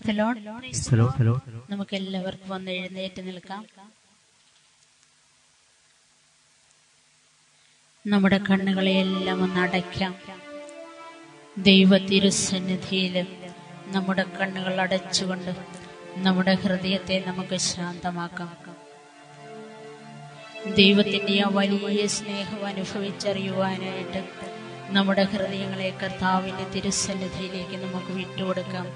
Price the Lord. Hello hello നമുക്ക് എല്ലാവർക്കും വന്ന് എഴുന്നേറ്റ് നിൽക്കാം നമ്മുടെ കണ്ണുകളെ എല്ലാം ഒന്ന് അടയ്ക്കാം ദൈവ തിരുസന്നിധിയിൽ നമ്മുടെ കണ്ണുകൾ അടച്ചുകൊണ്ട് നമ്മുടെ ഹൃദയത്തെ നമുക്ക് ശാന്തമാക്കാം ദൈവത്തിന്റെ ആ വലിയ സ്നേഹം അനുഭവിച്ചറിയുവാനായിട്ട് നമ്മുടെ ഹൃദയങ്ങളെ കർത്താവിന്റെ തിരുസന്നിധിയിലേക്ക് നമുക്ക് വിട്ടുകൊടുക്കാം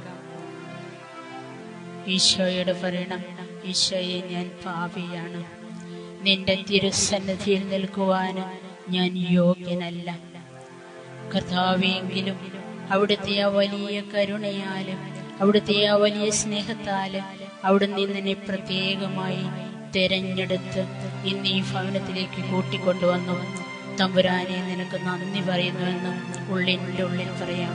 ഈശോയോട് പറയണം ഈശോയെ ഞാൻ പാപിയാണ് നിന്റെ തിരുസന്നിധിയിൽ നിൽക്കുവാന് ഞാൻ യോഗ്യനല്ല കർത്താവെങ്കിലും അവിടുത്തെ ആ വലിയ കരുണയാലും അവിടുത്തെ ആ വലിയ സ്നേഹത്താലും അവിടുന്ന് നിന്നെ പ്രത്യേകമായി തെരഞ്ഞെടുത്ത് ഇന്ന് ഈ ഭവനത്തിലേക്ക് കൂട്ടിക്കൊണ്ടുവന്നു തമ്പുരാനെ നിനക്ക് നന്ദി പറയുന്നുവെന്നും ഉള്ളിൻ്റെ ഉള്ളിൽ പറയാം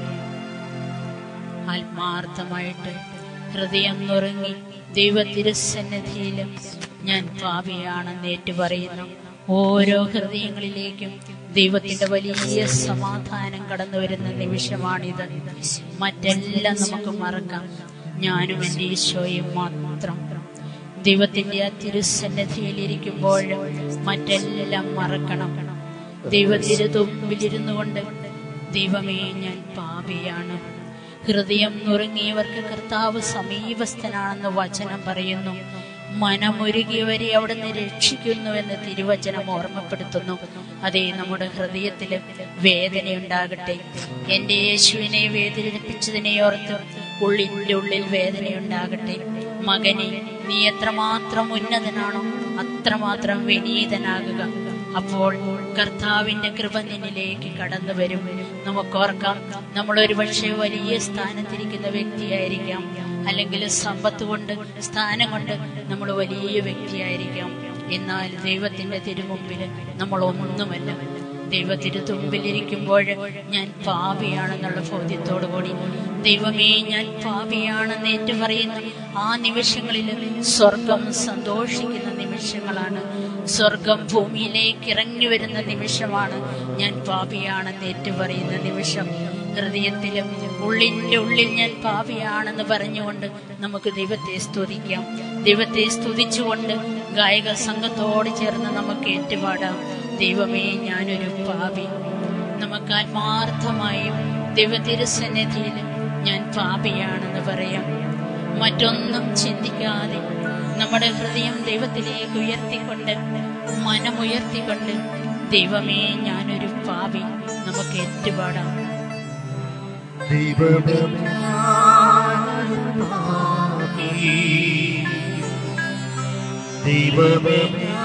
ആത്മാർത്ഥമായിട്ട് ഹൃദയം നുറങ്ങി ദൈവ തിരുസന്നിധിയിലും ഞാൻ പാപിയാണെന്ന് ഏറ്റുപറയുന്നു ഓരോ ഹൃദയങ്ങളിലേക്കും ദൈവത്തിന്റെ വലിയ സമാധാനം കടന്നു വരുന്ന നിമിഷമാണിത് മറ്റെല്ലാം നമുക്ക് മറക്കാം ഞാനും എൻ്റെ ഈശോയും മാത്രം ദൈവത്തിന്റെ ആ തിരുസന്നിധിയിൽ ഇരിക്കുമ്പോൾ മറ്റെല്ലാം മറക്കണം ദൈവത്തിരു തുമ്പിലിരുന്നു കൊണ്ട് ദൈവമേ ഞാൻ പാപിയാണ് ഹൃദയം നുറുങ്ങിയവർക്ക് കർത്താവ് സമീപസ്ഥനാണെന്ന് വചനം പറയുന്നു മനമൊരുകിയവരെ അവിടുന്ന് രക്ഷിക്കുന്നുവെന്ന് തിരുവചനം ഓർമ്മപ്പെടുത്തുന്നു അതേ നമ്മുടെ ഹൃദയത്തിൽ വേദനയുണ്ടാകട്ടെ എന്റെ യേശുവിനെ വേദനിപ്പിച്ചതിനെ ഓർത്ത് ഉള്ളിൻ്റെ ഉള്ളിൽ വേദനയുണ്ടാകട്ടെ മകനെ നീ എത്രമാത്രം ഉന്നതനാണോ അത്രമാത്രം വിനീതനാകുക അപ്പോൾ കർത്താവിന്റെ കൃപ നിന്നിലേക്ക് കടന്നു വരും നമുക്കോർക്കാം നമ്മൾ ഒരു പക്ഷേ വലിയ സ്ഥാനത്തിരിക്കുന്ന വ്യക്തിയായിരിക്കാം അല്ലെങ്കിൽ സമ്പത്ത് കൊണ്ട് സ്ഥാനം കൊണ്ട് നമ്മൾ വലിയ വ്യക്തിയായിരിക്കാം എന്നാൽ ദൈവത്തിന്റെ തിരുമുമ്പിൽ നമ്മൾ ഒന്നുമല്ല ദൈവ തിരുത്തുമ്പിലിരിക്കുമ്പോൾ ഞാൻ പാപിയാണെന്നുള്ള ബോധ്യത്തോടു കൂടി ദൈവമേ ഞാൻ പാപിയാണെന്ന് ഏറ്റു പറയുന്ന ആ നിമിഷങ്ങളിൽ സ്വർഗം സന്തോഷിക്കുന്ന നിമിഷങ്ങളാണ് സ്വർഗം ഭൂമിയിലേക്ക് ഇറങ്ങി വരുന്ന നിമിഷമാണ് ഞാൻ പാപിയാണെന്ന് ഏറ്റു പറയുന്ന നിമിഷം ഹൃദയത്തിലും ഉള്ളിൻ്റെ ഉള്ളിൽ ഞാൻ പാപിയാണെന്ന് പറഞ്ഞുകൊണ്ട് നമുക്ക് ദൈവത്തെ സ്തുതിക്കാം ദൈവത്തെ സ്തുതിച്ചുകൊണ്ട് ഗായക സംഘത്തോട് ചേർന്ന് നമുക്ക് ഏറ്റുപാടാം ദൈവമേ ഞാനൊരു പാപി നമുക്ക് ആത്മാർത്ഥമായും ദൈവതിരുസന്നിധിയിൽ ഞാൻ പാപിയാണെന്ന് പറയാം മറ്റൊന്നും ചിന്തിക്കാതെ നമ്മുടെ ഹൃദയം ദൈവത്തിലേക്ക് ഉയർത്തിക്കൊണ്ട് മനമുയർത്തിക്കൊണ്ട് ദൈവമേ ഞാനൊരു പാപി നമുക്ക് ഏറ്റുപാടാം ദൈവമേ ദൈവമേ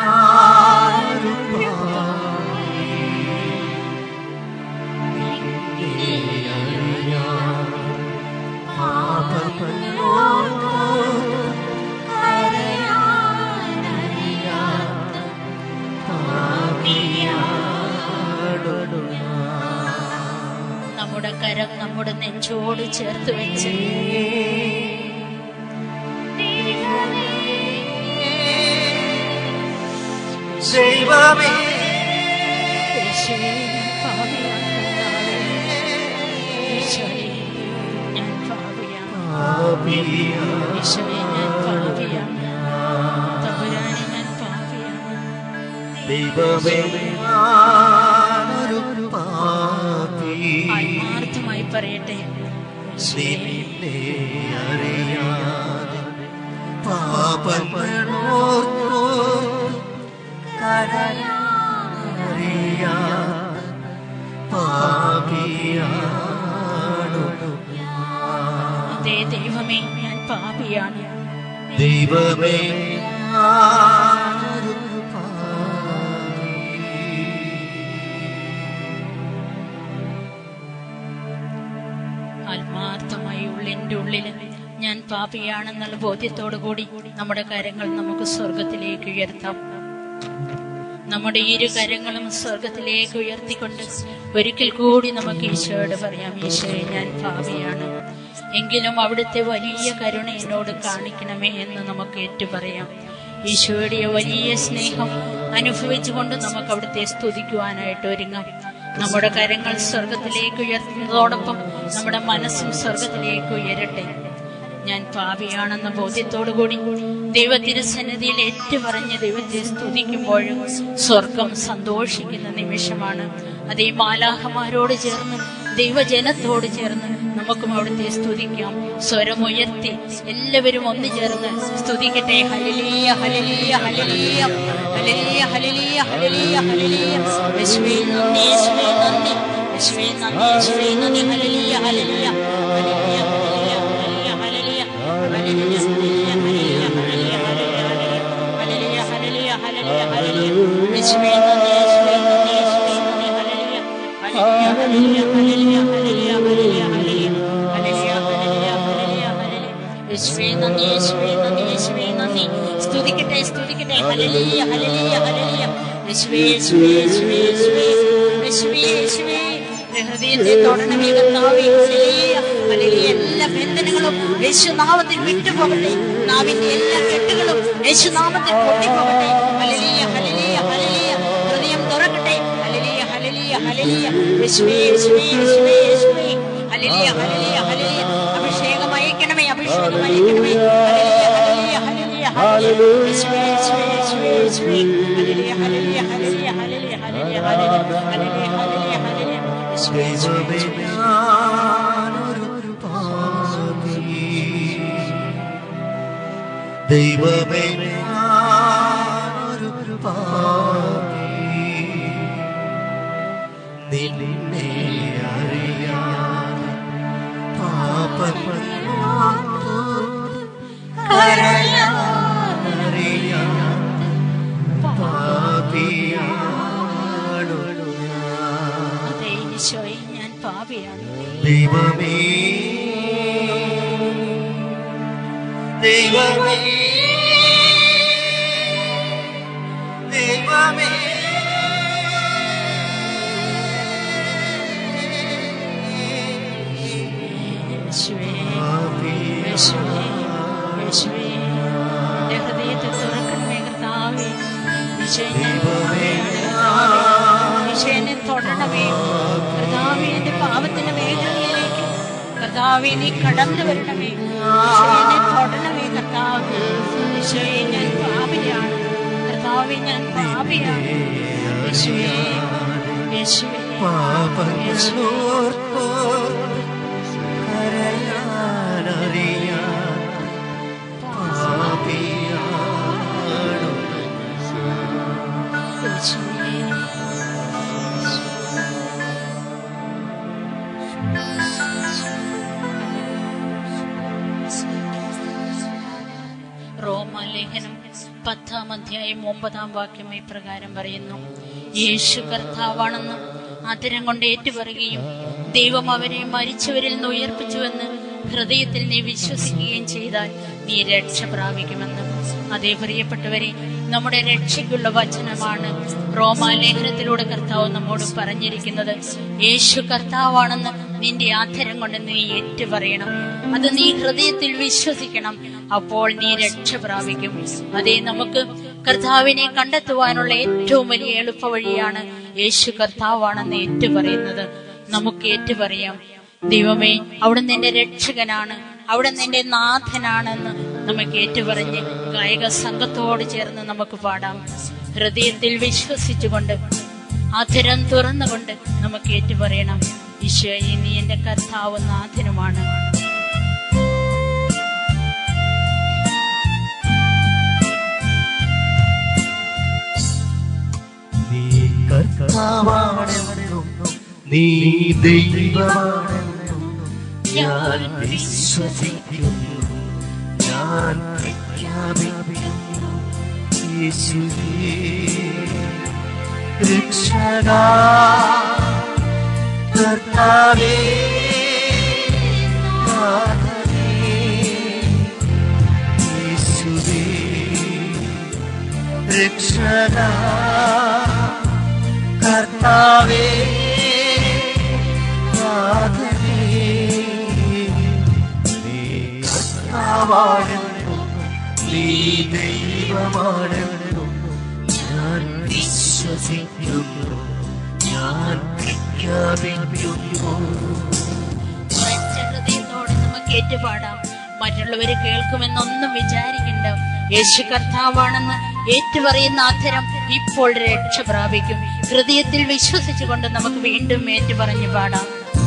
നമ്മുടെ കരം നമ്മുടെ നെഞ്ചോട് ചേർത്ത് വെച്ച് ദൈവമേ യേശുവേ, ഞാൻ പാപിയാണ് കർത്താവേ. ഈശോയെ, ഞാൻ പാപിയാണ് ഈശോയെ, ഞാൻ പാപിയാണ് തമ്പുരാനെ ഞാൻ പാപിയാണ് ദൈവമേ ഞാനൊരു പാപി ആത്മാർത്ഥമായി പറയട്ടെ നിന്നെ അറിയാതെ പാപങ്ങളോർത്തോ കരയാറിയാതെ പാപിയാണു അതേ ദൈവമേ ഞാൻ പാപിയാണ് ദൈവമേ ഞാനൊരു പാപി ആത്മാർത്ഥമായി ഉള്ളിന്റെ ഉള്ളില് ഞാൻ പാപിയാണെന്നുള്ള ബോധ്യത്തോടു കൂടി നമ്മുടെ കരങ്ങൾ നമുക്ക് സ്വർഗത്തിലേക്ക് ഉയർത്താം നമ്മുടെ ഇരു കരങ്ങളും സ്വർഗത്തിലേക്ക് ഉയർത്തിക്കൊണ്ട് ഒരിക്കൽ കൂടി നമുക്ക് ഈശോയോട് പറയാം ഈശോയെ ഞാൻ പാപിയാണ് എങ്കിലും അവിടുത്തെ വലിയ കരുണ എന്നോട് കാണിക്കണമേ എന്ന് നമുക്ക് ഏറ്റുപറയാം ഈശോയുടെ വലിയ സ്നേഹം അനുഭവിച്ചുകൊണ്ട് നമുക്ക് അവിടുത്തെ സ്തുതിക്കുവാനായിട്ട് ഒരുങ്ങാം നമ്മുടെ കരങ്ങൾ സ്വർഗത്തിലേക്ക് ഉയർത്തുന്നതോടൊപ്പം നമ്മുടെ മനസ്സും സ്വർഗത്തിലേക്ക് ഉയരട്ടെ ഞാൻ പാപിയാണെന്ന ബോധ്യത്തോടു കൂടി ദൈവത്തിരുസന്നിധിയിൽ ഏറ്റുപറഞ്ഞ് ദൈവത്തെ സ്തുതിക്കുമ്പോഴും സ്വർഗം സന്തോഷിക്കുന്ന നിമിഷമാണ് അതേ മാലാഹമാരോട് ചേർന്ന് ദൈവജനത്തോട് ചേർന്ന് നമുക്കും അവിടുത്തെ സ്തുതിക്കാം സ്വരമുയർത്തി എല്ലാവരും ഒന്നു ചേർന്ന് സ്തുതിക്കട്ടെ ഹലിലിയ ഹലിലിയ ഹലിലിയ ഹലിലിയ ഹലിലിയ ഹലിലിയ ഹലിലിയ യേശുവേ നന്ദി യേശുവേ നന്ദി യേശുവേ നന്ദി യേശുവേ നന്ദി ഹലിലിയ ഹലിലിയ ഹലിലിയ ഹലിലിയ ഹലിലിയ ഹലിലിയ ഹലിലിയ ഹലിലിയ ഹലിലിയ ഹലിലിയ ഹലിലിയ ഹലിലിയ യേശുവേ നന്ദി യേശുവേ നന്ദി യേശുവേ നന്ദി ഹലിലിയ ഹലിലിയ ഹലിലിയ ഹലിലിയ ഹലിലിയ ഹലിലിയ ഹലിലിയ ഹലിലിയ ഹലിലിയ ഹലിലിയ യേശുവേ നന്ദി യേശുവേ നന്ദി യേശുവേ നന്ദി സ്തുതിക്കട്ടെ സ്തുതിക്കട്ടെ ഹല്ലേലൂയ ഹല്ലേലൂയ ഹല്ലേലൂയ യേശുവേ യേശുവേ യേശുവേ യേശുവേ യേശുവേ യേശുവേ എന്റെ ഹൃദയത്തെ തൊടണമേ കർത്താവേ ഹല്ലേലൂയ ഹല്ലേലൂയ എല്ലാ ബന്ധനങ്ങളും യേശുനാമത്തിൽ വിട്ടുപോകട്ടെ നാവിന്റെ എല്ലാ കെട്ടുകളും യേശുനാമത്തിൽ പൊട്ടിപ്പോകട്ടെ ഹല്ലേലൂയ ഹല്ലേലൂയ ഹല്ലേലൂയ ഹൃദയം തുറക്കട്ടെ ഹല്ലേലൂയ ഹല്ലേലൂയ ഹല്ലേലൂയ യേശുവേ യേശുവേ യേശുവേ യേശുവേ ഹല്ലേലൂയ ഹല്ലേലൂയ ഹല്ലേലൂയ അഭിഷേകം അയക്കണമേ അഭിഷേകം അയക്കണമേ ഹല്ലേലൂയ ഹല്ലേലൂയ ഹല്ലേലൂയ യേശുവേ യേശുവേ യേശുവേ യേശുവേ ഹല്ലേലൂയ ഹല്ലേലൂയ ഹല്ലേലൂയ ഹല്ലേലൂയ ഹല്ലേലൂയ ഹല്ലേലൂയ ഹല്ലേലൂയ ഹല്ലേലൂയ യേശുവേ യേശുവേ ദൈവമേ യേശുവേ ഞാനൊരു പാപി ദൈവമേ ഞാനൊരു പാപി നിന്നെ അറിയാതെ പാപങ്ങളോർത്തു കരയാനറിയാതെ പാപിയാണു ഞാൻ. അതേ ഈശോയെ ഞാൻ പാപിയാണ് ദൈവമേ ദൈവമേ ദൈവമേ യേശുവേ യേശുവേ യേശുവേ എന്റെ ഹൃദയത്തെ തുറക്കണമേ കർത്താവേ ഈശോയെ ഞാൻ പാപിയാണ് കർത്താവേ. ഈശോയെ എന്നെ തൊടണമേ കർത്താവേ എന്റെ പാപത്തിന്റെ മേഖലയിലേക്ക് കർത്താവേ നീ കടന്നു വരണമേ ഈശോയെ എന്നെ തൊടണമേ കർത്താവേ ഈശോയെ ഞാൻ പാപിയാണ് കർത്താവേ ഞാൻ പാപിയാണ് യേശുവേ യേശുവേ പാപങ്ങളോർത്തോ കരയാനറിയാൻ പാപിയാണു യേശുവേ റോമാലേഖനം പത്താം അധ്യായം ഒമ്പതാം വാക്യം ഇപ്രകാരം പറയുന്നു യേശു കർത്താവാണെന്ന് അതിരം കൊണ്ട് ഏറ്റുപറയുകയും ദൈവം അവരെ മരിച്ചവരിൽ നിന്ന് ഉയർപ്പിച്ചുവെന്ന് ഹൃദയത്തിൽ നീ വിശ്വസിക്കുകയും ചെയ്താൽ നീ രക്ഷ പ്രാപിക്കുമെന്ന് അതേ പ്രിയപ്പെട്ടവരെ നമ്മുടെ രക്ഷയ്ക്കുള്ള വചനമാണ് റോമാലേഖനത്തിലൂടെ കർത്താവ് നമ്മോട് പറഞ്ഞിരിക്കുന്നത് യേശു കർത്താവാണെന്ന് നിന്റെ ആധരം കൊണ്ട് നീ ഏറ്റുപറയണം അത് നീ ഹൃദയത്തിൽ വിശ്വസിക്കണം അപ്പോൾ നീ രക്ഷ പ്രാപിക്കും അതേ നമുക്ക് കർത്താവിനെ കണ്ടെത്തുവാനുള്ള ഏറ്റവും വലിയ എളുപ്പ വഴിയാണ് യേശു കർത്താവാണെന്ന് ഏറ്റുപറയുന്നത് നമുക്ക് ഏറ്റുപറയാം ദൈവമേ അവിടെ നിന്റെ രക്ഷകനാണ് അവിടെ നിന്റെ നാഥനാണെന്ന് നമുക്ക് ഏറ്റുപറഞ്ഞ് ഗായക സംഘത്തോട് ചേർന്ന് നമുക്ക് പാടാം ഹൃദയത്തിൽ വിശ്വസിച്ചുകൊണ്ട് അധരം തുറന്നുകൊണ്ട് നമുക്ക് ഏറ്റുപറയണം ഈശോയെ നീ എന്റെ കർത്താവും നാഥനുമാണ് നീ കർത്താവാണെന്നും നീ ദൈവമാണെന്നും ഞാൻ വിശ്വസിക്കുന്നു ഞാൻ പ്രഖ്യാപിക്കുന്നു യേശുവേ രക്ഷകാ കർത്താവേ നാഥനേ, യേശുവേ രക്ഷക കർത്താവേ നാഥനേ, നീ കർത്താവാണെന്നും നീ ദൈവമാണെന്നും ഞാൻ വിശ്വസിക്കുന്നു ഞാൻ പ്രഖ്യാപിക്കുന്നു മരിച്ച ഹൃദയത്തോടെ നമുക്ക് ഏറ്റുപാടാം മറ്റുള്ളവർ കേൾക്കുമെന്നൊന്നും വിചാരിക്കണ്ട യേശു കർത്താവാണെന്ന് ഏറ്റുപറയുന്ന അധരം ഇപ്പോൾ രക്ഷ പ്രാപിക്കും ഹൃദയത്തിൽ വിശ്വസിച്ചുകൊണ്ട് നമുക്ക് വീണ്ടും ഏറ്റുപറഞ്ഞു പാടാം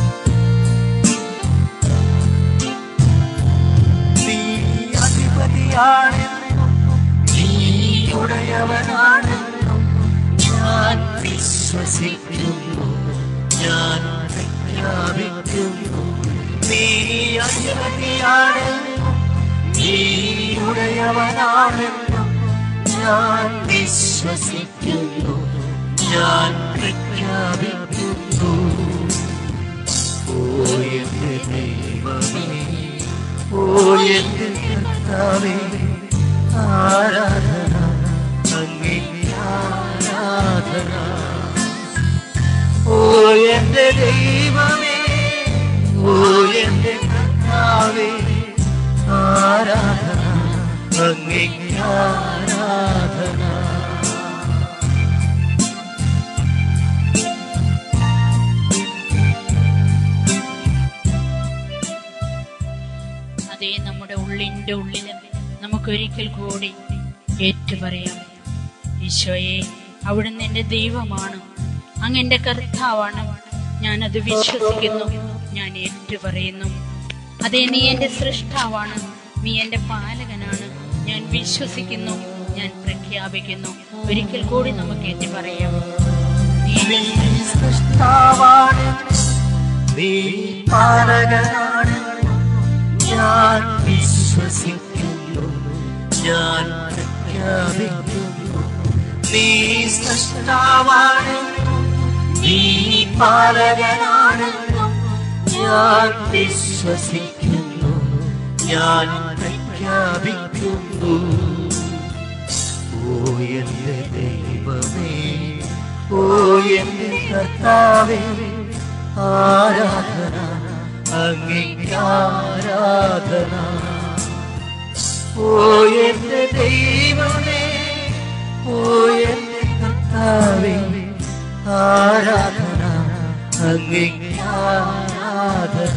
നീ അധിപതിയാണെന്നും നീ ഉടയവനാണെന്നും ഞാൻ വിശ്വസിക്കുന്നു ഞാൻ പ്രഖ്യാപിക്കുന്നു നീ അധിപതിയാണെന്നും നീ ഉടയവനാണെന്നും ഞാൻ വിശ്വസിക്കുന്നു ഞാൻ പ്രഖ്യാപിക്കുന്നു ഓ എന്റെ ദൈവമേ ഓ എന്റെ കർത്താവേ ആരാധന അങ്ങേ ആരാധന ഓ എന്റെ ദൈവമേ ഓ എന്റെ കർത്താവേ ആരാധന അങ്ങേ ആരാധന അതേ നമ്മുടെ ഉള്ളിന്റെ ഉള്ളിൽ നമുക്കൊരിക്കൽ കൂടി ഏറ്റുപറയാം ഈശോയെ അവിടുന്ന് എന്റെ ദൈവമാണ് അങ്ങ് എന്റെ കർത്താവാണ് ഞാനത് വിശ്വസിക്കുന്നു ഞാൻ ഏറ്റുപറയുന്നു അതേ നീ എന്റെ സൃഷ്ടാവാണ് നീ എന്റെ പാലകനാണ് ഞാൻ വിശ്വസിക്കുന്നു ഞാൻ പ്രഖ്യാപിക്കുന്നു ഒരിക്കൽ കൂടി നമുക്ക് ഏറ്റുപറയാം നീ നീ സൃഷ്ടാവാണ് നീ പാലകനാണ് ഞാൻ വിശ്വസിക്കുന്നു ഞാൻ പ്രഖ്യാപിക്കുന്നു നീ സൃഷ്ടാവാണ് നീ പാലകനാണ് ഞാൻ വിശ്വസിക്കുന്നു ഞാൻ പ്രഖ്യാപിക്കുന്നു ഓ എന്റെ ദൈവമേ ഓ എന്റെ കർത്താവേ ആരാധന അങ്ങേക്ക് ആരാധന ഓ എന്റെ ദൈവമേ ഓ എന്റെ കർത്താവേ ആരാധന അങ്ങേക്ക് ആരാധന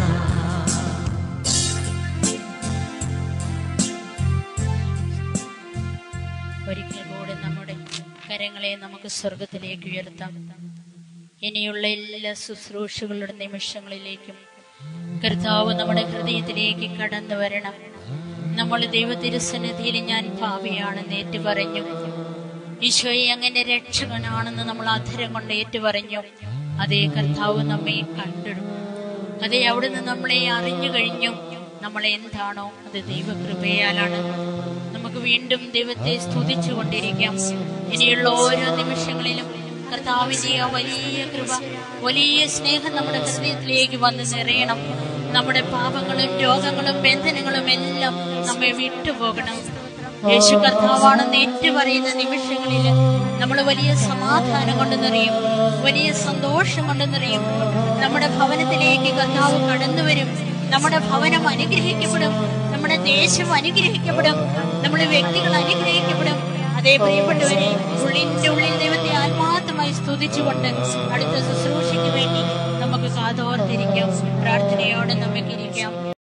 ഒരിക്കൽ കൂടെ നമ്മുടെ കരങ്ങളെ നമുക്ക് സ്വർഗത്തിലേക്ക് ഉയർത്താം ഇനിയുള്ള എല്ലാ ശുശ്രൂഷകളുടെ നിമിഷങ്ങളിലേക്കും കർത്താവ് നമ്മുടെ ഹൃദയത്തിലേക്ക് കടന്നു വരണം നമ്മൾ ദൈവതിരുസന്നിധിയിൽ ഞാൻ ഭാവിയാണെന്ന് ഏറ്റു പറഞ്ഞു ഈശോയെ അങ്ങനെ രക്ഷകനാണെന്ന് നമ്മൾ അധരം കൊണ്ട് ഏറ്റു പറഞ്ഞു അതേ കർത്താവ് നമ്മെ കണ്ടിടും അതെ അവിടുന്ന് നമ്മളെ അറിഞ്ഞു കഴിഞ്ഞു നമ്മളെ എന്താണോ അത് ദൈവകൃപയാലാണ് നമുക്ക് വീണ്ടും ദൈവത്തെ സ്തുതിച്ചു കൊണ്ടിരിക്കാം ഇനിയുള്ള ഓരോ നിമിഷങ്ങളിലും കർത്താവിന്റെ ആ വലിയ കൃപ വലിയ സ്നേഹം നമ്മുടെ ഹൃദയത്തിലേക്ക് വന്ന് നിറയണം നമ്മുടെ പാപങ്ങളും രോഗങ്ങളും ബന്ധനങ്ങളും എല്ലാം നമ്മെ വിട്ടുപോകണം യേശു കർത്താവാണെന്ന് ഏറ്റുപറയുന്ന നിമിഷങ്ങളിൽ നമ്മൾ വലിയ സമാധാനം കൊണ്ട് നിറയും വലിയ സന്തോഷം കൊണ്ട് നിറയും നമ്മുടെ ഭവനത്തിലേക്ക് കർത്താവ് കടന്നു വരും നമ്മുടെ ഭവനം അനുഗ്രഹിക്കപ്പെടും നമ്മുടെ ദേശം അനുഗ്രഹിക്കപ്പെടും നമ്മുടെ വ്യക്തികൾ അനുഗ്രഹിക്കപ്പെടും അതേ പ്രിയപ്പെട്ടവരെ ഉള്ളിന്റെ ഉള്ളിൽ ദൈവത്തെ ആത്മാർത്ഥമായി സ്തുതിച്ചുകൊണ്ട് അടുത്ത ശുശ്രൂഷയ്ക്ക് വേണ്ടി നമുക്ക് കാതോർത്തിരിക്കാം പ്രാർത്ഥനയോടെ നമുക്കിരിക്കാം